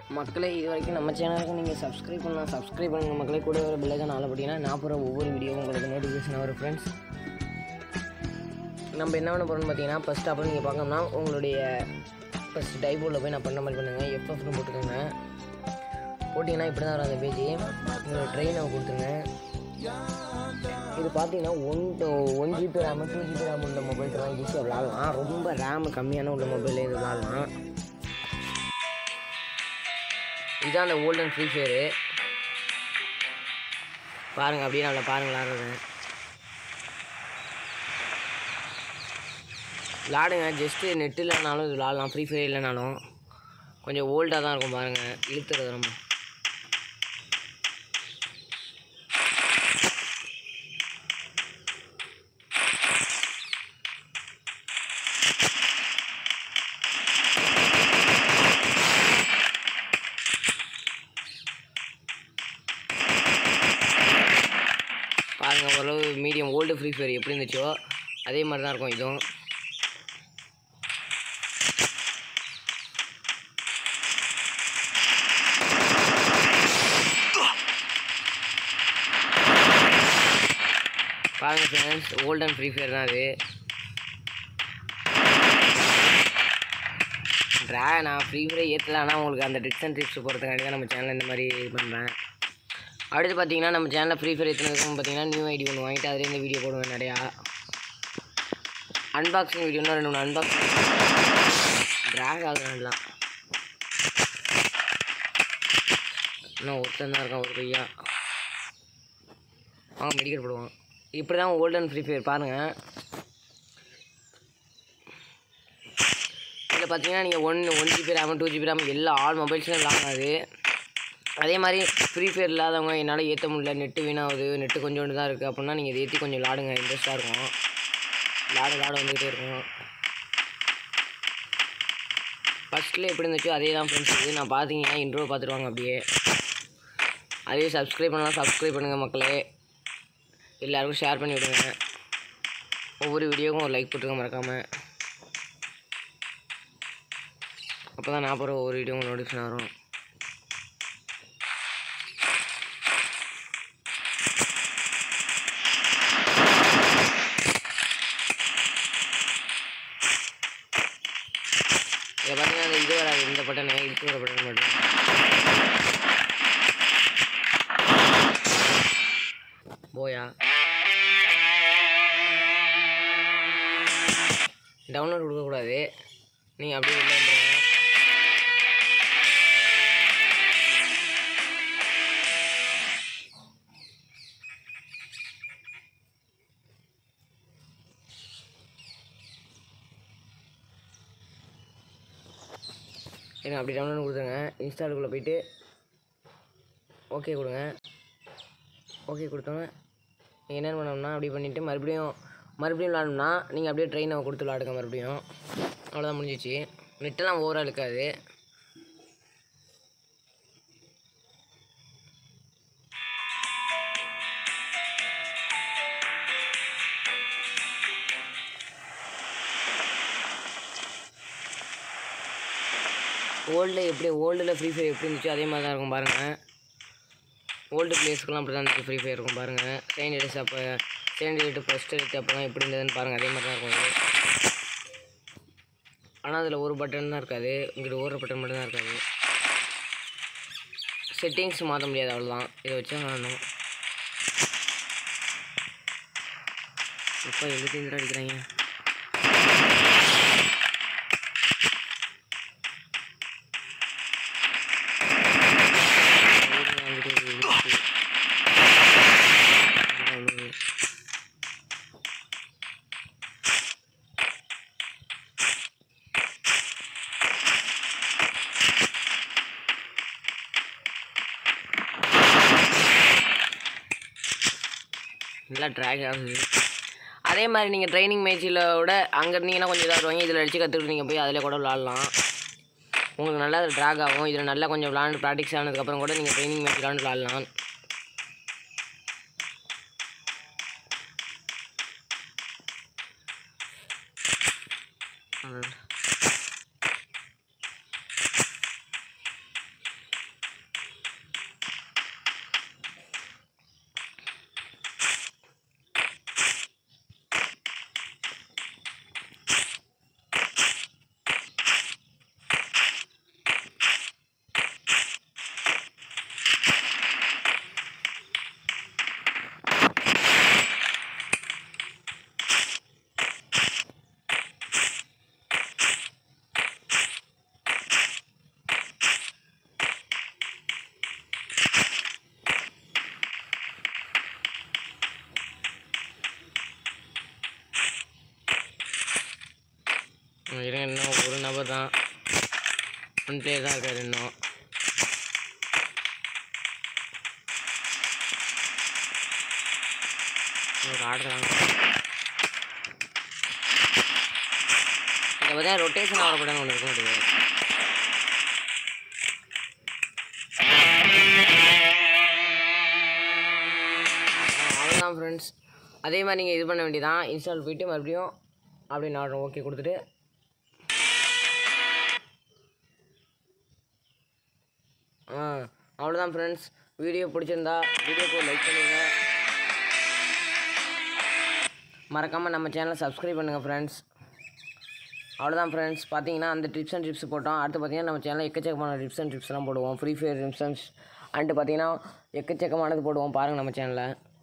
மக்களே இது வரைக்கும் நம்ம சேனலுக்கு நீங்கள் சப்ஸ்கிரைப் பண்ணலாம் சப்ஸ்கிரைப் பண்ணுங்கள் மக்களே கூட ஒரு பிள்ளைங்க நாளை பார்த்தீங்கன்னா நான் போகிற ஒவ்வொரு வீடியோவும் உங்களுக்கு நோட்டிஃபிகேஷன் வரும் ஃப்ரெண்ட்ஸ் நம்ம என்ன பண்ண போகிறோம்னு பார்த்தீங்கன்னா ஃபஸ்ட் அப்புறம் நீங்கள் பார்க்கணும்னா உங்களுடைய ஃபஸ்ட் டைபோர்டில் போய் நான் பண்ண மாதிரி பண்ணுங்கள் எஃப்எஃப்னு போட்டுக்கோங்க போட்டிங்கன்னா இப்படி தான் வரும் அந்த பேஜ் உங்களோட ட்ரெயினை கொடுத்துருங்க இது பார்த்தீங்கன்னா one one GB RAM two GB RAM உள்ள மொபைல் தான் ஈஸியாக விளாடலாம் ரொம்ப ரேம் கம்மியான உள்ள மொபைல் இது விளாடலாம் இதுதான் அந்த ஓல்டன் ஃப்ரீ ஃபயரு பாருங்கள் அப்படியே நல்லா பாருங்க விளாட்றது விளாடுங்க ஜஸ்ட்டு நெட் இல்லைனாலும் இது விளாடலாம் ஃப்ரீ ஃபயர் இல்லைனாலும் கொஞ்சம் ஓல்டாக தான் இருக்கும் பாருங்கள் இழுத்துறது ரொம்ப பாருங்கள் ஓரளவு மீடியம் ஓல்டு ஃப்ரீ ஃபயர் எப்படி இருந்துச்சோ அதே மாதிரி தான் இருக்கும் இதுவும் பாருங்கள் ஃப்ரெண்ட்ஸ் ஓல்டன் ஃப்ரீ ஃபயர் தான் அது ட்ரா நான் ஃப்ரீ ஃபயர் ஏற்றலான்னா உங்களுக்கு அந்த டிப்ஸ் அண்ட் டிப்ஸ் போகிறதுக்காண்டி தான் நம்ம சேனலில் இந்த மாதிரி இது பண்ணுறேன் அடுத்து பார்த்தீங்கன்னா நம்ம சேனலில் ஃப்ரீ ஃபயர் ஏற்றினதுக்கு பார்த்தீங்கன்னா நியூ ஐடி ஒன்று வாங்கிட்டு அதிலே இந்த வீடியோ போடுவேன் நிறையா அன்பாக்சிங் வீடியோனா ரெண்டு மூணு அன்பாக்சிங் ட்ராக் ஆகுதுலாம் இன்னும் ஒருத்தன் தான் இருக்கான் ஒரு பையா வாங்க மெடிக்கல் போடுவான் இப்படி தான் ஓல்டன் ஃப்ரீ ஃபயர் பாருங்கள் இதில் பார்த்தீங்கன்னா நீங்கள் one one GB RAM two GB RAM எல்லா ஆல் மொபைல்ஸ்லையும் விளாடாது அதே மாதிரி ஃப்ரீ ஃபயர் இல்லாதவங்க என்னால் ஏற்ற முடியல நெட்டு வீணாகுது நெட்டு கொஞ்சோண்டு தான் இருக்குது அப்படின்னா நீங்கள் இதை ஏற்றி கொஞ்சம் விளாடுங்க இன்ட்ரெஸ்ட்டாக இருக்கும் விளாட விளாட வந்துக்கிட்டே இருக்கும் ஃபஸ்ட்டில் எப்படி இருந்துச்சோ அதே தான் ஃப்ரெண்ட்ஸ் இது நான் பார்த்தீங்கன்னா இன்ட்ரோ பார்த்துருவாங்க அப்படியே அதே சப்ஸ்கிரைப் பண்ணலாம் சப்ஸ்கிரைப் பண்ணுங்கள் மக்களே எல்லாருக்கும் ஷேர் பண்ணி விடுங்க ஒவ்வொரு வீடியோவும் ஒரு லைக் போட்டுருங்க மறக்காமல் அப்போ தான் நான் போகிற ஒவ்வொரு வீடியோவும் நோட்டிஃபிகேஷன் வரும் இதில் பார்த்தீங்கன்னா அந்த இது வராது இந்த பட்டனு இழுத்து வர பட்டன் மட்டும் போயா டவுன்லோட் கொடுக்கக்கூடாது நீங்கள் அப்படியே உள்ள வந்துடுங்க ஏன்னா அப்படி டவுன்லோட் கொடுத்துருங்க இன்ஸ்டாலுக்குள்ளே போயிட்டு ஓகே கொடுங்க ஓகே கொடுத்தோன்னே நீங்கள் என்ன பண்ணணும்னா அப்படி பண்ணிவிட்டு மறுபடியும் மறுபடியும் விளாடணும்னா நீங்கள் அப்படியே ட்ரெயினை கொடுத்து விளாடுங்க மறுபடியும் அவ்வளோதான் முடிஞ்சிச்சு நெட்டெல்லாம் ஓவராக இருக்காது ஓல்டில் எப்படி ஓல்டில் ஃப்ரீ ஃபயர் எப்படி இருந்துச்சோ அதே மாதிரி தான் இருக்கும் பாருங்கள் ஓல்டு பிளேஸ்க்கெலாம் அப்படி தான் இருந்துச்சு ஃப்ரீ ஃபயர் இருக்கும் பாருங்கள் செகண்ட் எடிஸ் அப்போ செகண்ட் எடிட்டு ஃபஸ்ட் எடிட் அப்போலாம் எப்படி இருந்ததுன்னு பாருங்கள் அதே மாதிரி தான் இருக்கும் இது ஆனால் அதில் ஒரு பட்டன் தான் இருக்காது இங்கிட்ட ஒரு பட்டன் மட்டும் தான் இருக்காது செட்டிங்ஸ் மாற்ற முடியாது அவ்வளோதான் இதை வச்சு விளாடணும் இப்போ எழுதி அடிக்கிறாங்க நல்லா ட்ராக் ஆகுது அதே மாதிரி நீங்கள் ட்ரைனிங் மேட்ச்சில் விட அங்கே இருந்தீங்கன்னா கொஞ்சம் இதாக வருவாங்க இதில் அடித்து கற்றுக்கிட்டு நீங்கள் போய் அதில் கூட விளாட்லாம் உங்களுக்கு நல்லா ட்ராக் ஆகும் இதில் நல்லா கொஞ்சம் விளாண்டு ப்ராக்டிஸ் ஆனதுக்கப்புறம் கூட நீங்கள் ட்ரைனிங் மேட்ச் விளாண்டு விளாட்லாம் இருங்க இன்னும் ஒரு நபர் தான் ஒன் பிளேயர் தான் இருக்காரு இன்னும் ஒரு ஆடுறாங்க இதை பார்த்தா ரொட்டேஷன் ஆகப்படான்னு ஒன்று இருக்க முடியாது அவ்வளோதான் ஃப்ரெண்ட்ஸ் அதே மாதிரி நீங்கள் இது பண்ண வேண்டியதான் இன்ஸ்டால் போயிட்டு மறுபடியும் அப்படின்னு ஆர்டர் ஓகே கொடுத்துட்டு ஆ அவ்வளோதான் ஃப்ரெண்ட்ஸ் வீடியோ பிடிச்சிருந்தா வீடியோக்கு லைக் பண்ணுங்க மறக்காமல் நம்ம சேனலை சப்ஸ்கிரைப் பண்ணுங்கள் ஃப்ரெண்ட்ஸ் அவ்வளோதான் ஃப்ரெண்ட்ஸ் பார்த்தீங்கன்னா அந்த டிப்ஸ் அண்ட் டிப்ஸ் போட்டோம் அடுத்து பார்த்தீங்கன்னா நம்ம சேனலில் எக்கச்சக்கமான டிப்ஸ் அண்ட் டிப்ஸ்லாம் போடுவோம் free fire tips and and பார்த்தீங்கன்னா எக்கச்சக்கமானது போடுவோம் பாருங்கள் நம்ம சேனலில்